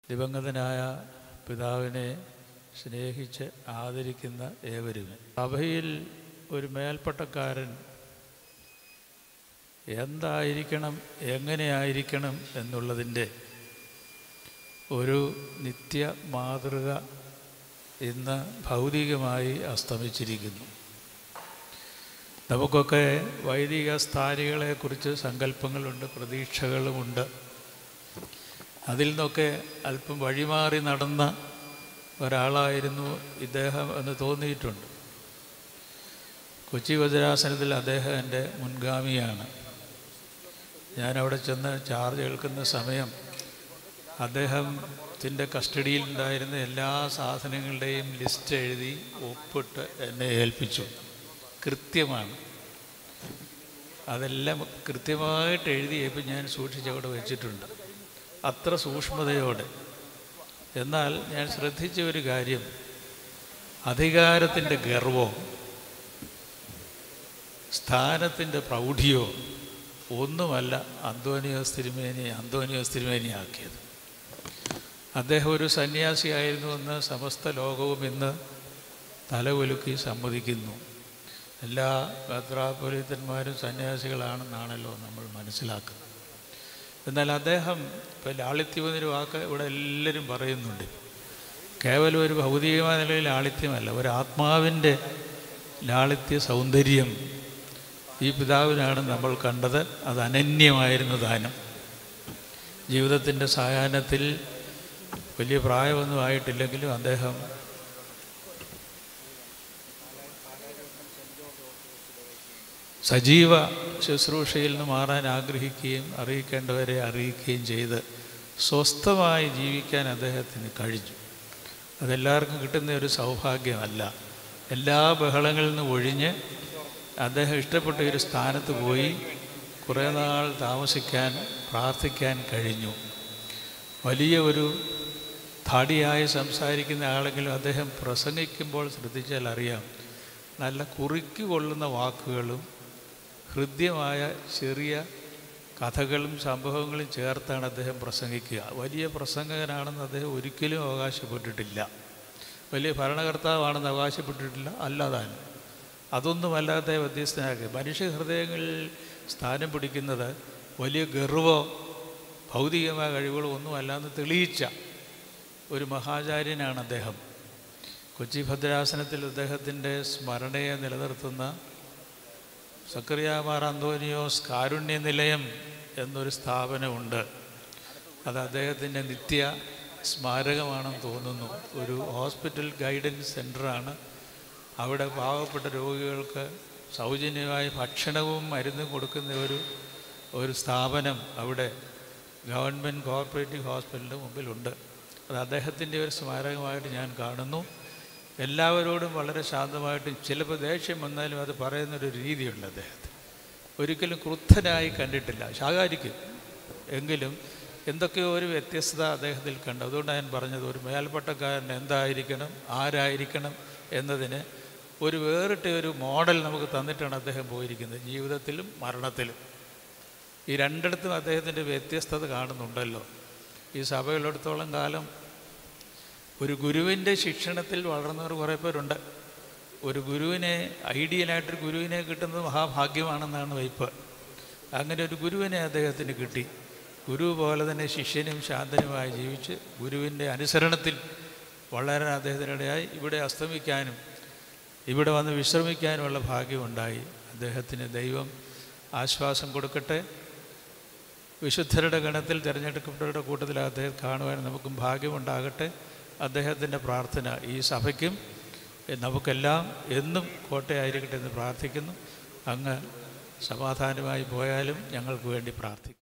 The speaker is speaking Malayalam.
ദിവംഗതനായ പിതാവിനെ സ്നേഹിച്ച് ആദരിക്കുന്ന ഏവരും സഭയിൽ ഒരു മേൽപ്പട്ടക്കാരൻ എന്തായിരിക്കണം എങ്ങനെയായിരിക്കണം എന്നുള്ളതിൻ്റെ ഒരു നിത്യ മാതൃക ഇന്ന് ഭൗതികമായി അസ്തമിച്ചിരിക്കുന്നു നമുക്കൊക്കെ വൈദിക സ്ഥാനികളെക്കുറിച്ച് സങ്കല്പങ്ങളുണ്ട് പ്രതീക്ഷകളുമുണ്ട് അതിൽ നിന്നൊക്കെ അല്പം വഴിമാറി നടന്ന ഒരാളായിരുന്നു ഇദ്ദേഹം എന്ന് തോന്നിയിട്ടുണ്ട് കൊച്ചി വജ്രാസനത്തിൽ അദ്ദേഹം എൻ്റെ മുൻഗാമിയാണ് ഞാനവിടെ ചെന്ന് ചാർജ് കേൾക്കുന്ന സമയം അദ്ദേഹത്തിൻ്റെ കസ്റ്റഡിയിലുണ്ടായിരുന്ന എല്ലാ സാധനങ്ങളുടെയും ലിസ്റ്റ് എഴുതി ഒപ്പിട്ട് എന്നെ ഏൽപ്പിച്ചു കൃത്യമാണ് അതെല്ലാം കൃത്യമായിട്ട് എഴുതി ഏൽപ്പി ഞാൻ സൂക്ഷിച്ചവിടെ വെച്ചിട്ടുണ്ട് അത്ര സൂക്ഷ്മതയോടെ എന്നാൽ ഞാൻ ശ്രദ്ധിച്ച ഒരു കാര്യം അധികാരത്തിൻ്റെ ഗർവോ സ്ഥാനത്തിൻ്റെ പ്രൗഢിയോ ഒന്നുമല്ല അന്തോനിയോസ് തിരുമേനി അന്തോനിയോസ് തിരുമേനിയാക്കിയത് അദ്ദേഹം ഒരു സന്യാസിയായിരുന്നുവെന്ന് സമസ്ത ലോകവും ഇന്ന് തലകുലുക്കി സമ്മതിക്കുന്നു എല്ലാ മെത്രാപൊലിത്തന്മാരും സന്യാസികളാണെന്നാണല്ലോ നമ്മൾ മനസ്സിലാക്കുന്നത് എന്നാൽ അദ്ദേഹം ഇപ്പോൾ ലാളിത്യം എന്നൊരു വാക്ക് ഇവിടെ എല്ലാവരും പറയുന്നുണ്ട് കേവലം ഒരു ഭൗതികമായ നിലയിൽ ലാളിത്യമല്ല ഒരു ആത്മാവിൻ്റെ ലാളിത്യ സൗന്ദര്യം ഈ പിതാവിനാണ് നമ്മൾ കണ്ടത് അത് അനന്യമായിരുന്നു ദാനം ജീവിതത്തിൻ്റെ സായാഹ്നത്തിൽ വലിയ പ്രായമൊന്നും ആയിട്ടില്ലെങ്കിലും അദ്ദേഹം സജീവ ശുശ്രൂഷയിൽ നിന്ന് മാറാൻ ആഗ്രഹിക്കുകയും അറിയിക്കേണ്ടവരെ അറിയിക്കുകയും ചെയ്ത് സ്വസ്ഥമായി ജീവിക്കാൻ അദ്ദേഹത്തിന് കഴിഞ്ഞു അതെല്ലാവർക്കും കിട്ടുന്ന ഒരു സൗഭാഗ്യമല്ല എല്ലാ ബഹളങ്ങളിൽ നിന്നും ഒഴിഞ്ഞ് അദ്ദേഹം ഇഷ്ടപ്പെട്ട ഒരു സ്ഥാനത്ത് പോയി കുറേ നാൾ താമസിക്കാൻ പ്രാർത്ഥിക്കാൻ കഴിഞ്ഞു വലിയ ഒരു ധാടിയായി സംസാരിക്കുന്ന ആളെങ്കിലും അദ്ദേഹം പ്രസംഗിക്കുമ്പോൾ ശ്രദ്ധിച്ചാൽ അറിയാം നല്ല കുറിക്ക് കൊള്ളുന്ന വാക്കുകളും ഹൃദ്യമായ ചെറിയ കഥകളും സംഭവങ്ങളും ചേർത്താണ് അദ്ദേഹം പ്രസംഗിക്കുക വലിയ പ്രസംഗകനാണെന്ന് അദ്ദേഹം ഒരിക്കലും അവകാശപ്പെട്ടിട്ടില്ല വലിയ ഭരണകർത്താവാണെന്ന് അവകാശപ്പെട്ടിട്ടില്ല അല്ലാതാനും അതൊന്നുമല്ലാതെ വ്യത്യസ്തനാക്കി മനുഷ്യ ഹൃദയങ്ങളിൽ സ്ഥാനം പിടിക്കുന്നത് വലിയ ഗർവോ ഭൗതികമായ കഴിവുകളോ ഒന്നുമല്ലാന്ന് തെളിയിച്ച ഒരു മഹാചാര്യനാണ് അദ്ദേഹം കൊച്ചി ഭദ്രാസനത്തിൽ അദ്ദേഹത്തിൻ്റെ സ്മരണയെ നിലനിർത്തുന്ന സക്കറിയാമാർ അന്തോനിയോസ് കാരുണ്യ നിലയം എന്നൊരു സ്ഥാപനമുണ്ട് അത് അദ്ദേഹത്തിൻ്റെ നിത്യ സ്മാരകമാണെന്ന് തോന്നുന്നു ഒരു ഹോസ്പിറ്റൽ ഗൈഡൻസ് സെൻ്ററാണ് അവിടെ പാവപ്പെട്ട രോഗികൾക്ക് സൗജന്യമായി ഭക്ഷണവും മരുന്നും കൊടുക്കുന്ന ഒരു ഒരു സ്ഥാപനം അവിടെ ഗവൺമെൻറ് കോർപ്പറേറ്റീവ് ഹോസ്പിറ്റലിൻ്റെ മുമ്പിലുണ്ട് അത് അദ്ദേഹത്തിൻ്റെ ഒരു സ്മാരകമായിട്ട് ഞാൻ കാണുന്നു എല്ലാവരോടും വളരെ ശാന്തമായിട്ടും ചിലപ്പോൾ ദേഷ്യം വന്നാലും അത് പറയുന്നൊരു രീതിയുണ്ട് അദ്ദേഹത്തിന് ഒരിക്കലും ക്രുദ്ധനായി കണ്ടിട്ടില്ല ശാകാരിക്കും എങ്കിലും എന്തൊക്കെയോ ഒരു വ്യത്യസ്തത അദ്ദേഹത്തിൽ കണ്ടു അതുകൊണ്ടാണ് ഞാൻ പറഞ്ഞത് ഒരു മേൽപ്പട്ടക്കാരൻ എന്തായിരിക്കണം ആരായിരിക്കണം എന്നതിന് ഒരു വേറിട്ട ഒരു മോഡൽ നമുക്ക് തന്നിട്ടാണ് അദ്ദേഹം പോയിരിക്കുന്നത് ജീവിതത്തിലും മരണത്തിലും ഈ രണ്ടിടത്തും അദ്ദേഹത്തിൻ്റെ വ്യത്യസ്തത കാണുന്നുണ്ടല്ലോ ഈ സഭയിലെടുത്തോളം കാലം ഒരു ഗുരുവിൻ്റെ ശിക്ഷണത്തിൽ വളർന്നവർ കുറേ പേരുണ്ട് ഒരു ഗുരുവിനെ ഐഡിയലായിട്ടൊരു ഗുരുവിനെ കിട്ടുന്നത് മഹാഭാഗ്യമാണെന്നാണ് വയ്പ് അങ്ങനെ ഒരു ഗുരുവിനെ അദ്ദേഹത്തിന് കിട്ടി ഗുരു പോലെ തന്നെ ശിഷ്യനും ശാന്തനുമായി ജീവിച്ച് ഗുരുവിൻ്റെ അനുസരണത്തിൽ വളരാൻ അദ്ദേഹത്തിനിടയായി ഇവിടെ അസ്തമിക്കാനും ഇവിടെ വന്ന് വിശ്രമിക്കാനുമുള്ള ഭാഗ്യമുണ്ടായി അദ്ദേഹത്തിന് ദൈവം ആശ്വാസം കൊടുക്കട്ടെ വിശുദ്ധരുടെ ഗണത്തിൽ തിരഞ്ഞെടുക്കപ്പെട്ടവരുടെ കൂട്ടത്തിൽ അദ്ദേഹം കാണുവാൻ നമുക്കും ഭാഗ്യമുണ്ടാകട്ടെ അദ്ദേഹത്തിൻ്റെ പ്രാർത്ഥന ഈ സഭയ്ക്കും നമുക്കെല്ലാം എന്നും കോട്ടയായിരിക്കട്ടെ എന്ന് പ്രാർത്ഥിക്കുന്നു അങ്ങ് സമാധാനമായി പോയാലും ഞങ്ങൾക്ക് വേണ്ടി പ്രാർത്ഥിക്കും